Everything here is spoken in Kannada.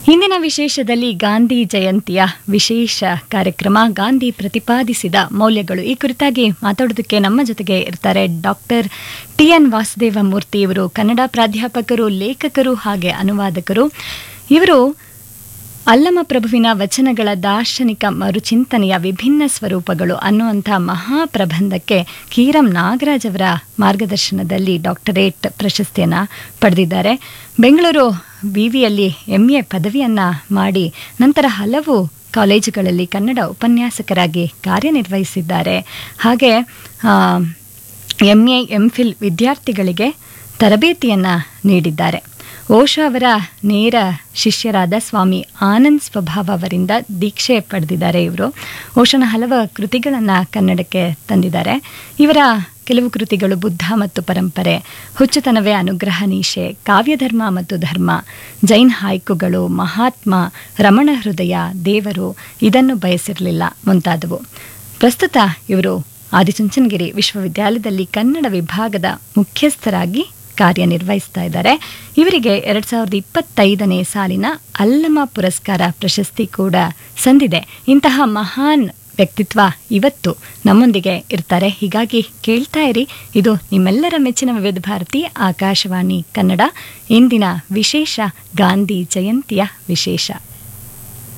ಹಿಂದಿನ ವಿಶೇಷದಲ್ಲಿ ಗಾಂಧಿ ಜಯಂತಿಯ ವಿಶೇಷ ಕಾರ್ಯಕ್ರಮ ಗಾಂಧಿ ಪ್ರತಿಪಾದಿಸಿದ ಮೌಲ್ಯಗಳು ಈ ಕುರಿತಾಗಿ ಮಾತಾಡೋದಕ್ಕೆ ನಮ್ಮ ಜೊತೆಗೆ ಇರ್ತಾರೆ doctor T N Vasudeva Murthy ಇವರು ಕನ್ನಡ ಪ್ರಾಧ್ಯಾಪಕರು ಲೇಖಕರು ಹಾಗೆ ಅನುವಾದಕರು ಇವರು ಅಲ್ಲಮ ಪ್ರಭುವಿನ ವಚನಗಳ ದಾರ್ಶನಿಕ ಮರುಚಿಂತನೆಯ ವಿಭಿನ್ನ ಸ್ವರೂಪಗಳು ಅನ್ನುವಂಥ ಮಹಾಪ್ರಬಂಧಕ್ಕೆ ಕೀರಂ ನಾಗರಾಜ್ ಅವರ ಮಾರ್ಗದರ್ಶನದಲ್ಲಿ ಡಾಕ್ಟರೇಟ್ ಪ್ರಶಸ್ತಿಯನ್ನು ಪಡೆದಿದ್ದಾರೆ ಬೆಂಗಳೂರು ವಿವಿಯಲ್ಲಿ ಎಂ ಎ ಪದವಿಯನ್ನು ಮಾಡಿ ನಂತರ ಹಲವು ಕಾಲೇಜುಗಳಲ್ಲಿ ಕನ್ನಡ ಉಪನ್ಯಾಸಕರಾಗಿ ಕಾರ್ಯನಿರ್ವಹಿಸಿದ್ದಾರೆ ಹಾಗೆ ಎಂ ಎ ಎಂ ಫಿಲ್ ವಿದ್ಯಾರ್ಥಿಗಳಿಗೆ ತರಬೇತಿಯನ್ನು ನೀಡಿದ್ದಾರೆ ಓಶೋ ಅವರ ನೇರ ಶಿಷ್ಯರಾದ ಸ್ವಾಮಿ ಆನಂದ್ ಸ್ವಭಾವ ಅವರಿಂದ ದೀಕ್ಷೆ ಪಡೆದಿದ್ದಾರೆ ಇವರು ಓಶೋನ ಹಲವು ಕೃತಿಗಳನ್ನು ಕನ್ನಡಕ್ಕೆ ತಂದಿದ್ದಾರೆ ಇವರ ಕೆಲವು ಕೃತಿಗಳು ಬುದ್ಧ ಮತ್ತು ಪರಂಪರೆ ಹುಚ್ಚುತನವೇ ಅನುಗ್ರಹ ನೀಶೆ ಕಾವ್ಯಧರ್ಮ ಮತ್ತು ಧರ್ಮ ಜೈನ್ ಹಾಯ್ಕುಗಳು ಮಹಾತ್ಮ ರಮಣ ಹೃದಯ ದೇವರು ಇದನ್ನು ಬಯಸಿರಲಿಲ್ಲ ಮುಂತಾದವು ಪ್ರಸ್ತುತ ಇವರು ಆದಿಚುಂಚನಗಿರಿ ವಿಶ್ವವಿದ್ಯಾಲಯದಲ್ಲಿ ಕನ್ನಡ ವಿಭಾಗದ ಮುಖ್ಯಸ್ಥರಾಗಿ ಕಾರ್ಯನಿರ್ವಹಿಸ್ತಾ ಇದ್ದಾರೆ ಇವರಿಗೆ ಎರಡ್ ಸಾವಿರದ ಇಪ್ಪತ್ತೈದನೇ ಸಾಲಿನ ಅಲ್ಲಮ ಪುರಸ್ಕಾರ ಪ್ರಶಸ್ತಿ ಕೂಡ ಸಂದಿದೆ ಇಂತಹ ಮಹಾನ್ ವ್ಯಕ್ತಿತ್ವ ಇವತ್ತು ನಮ್ಮೊಂದಿಗೆ ಇರ್ತಾರೆ ಹೀಗಾಗಿ ಕೇಳ್ತಾ ಇರಿ ಇದು ನಿಮ್ಮೆಲ್ಲರ ಮೆಚ್ಚಿನ ವಿವಿಧ ಭಾರತಿ ಆಕಾಶವಾಣಿ ಕನ್ನಡ ಇಂದಿನ ವಿಶೇಷ ಗಾಂಧಿ ಜಯಂತಿಯ ವಿಶೇಷ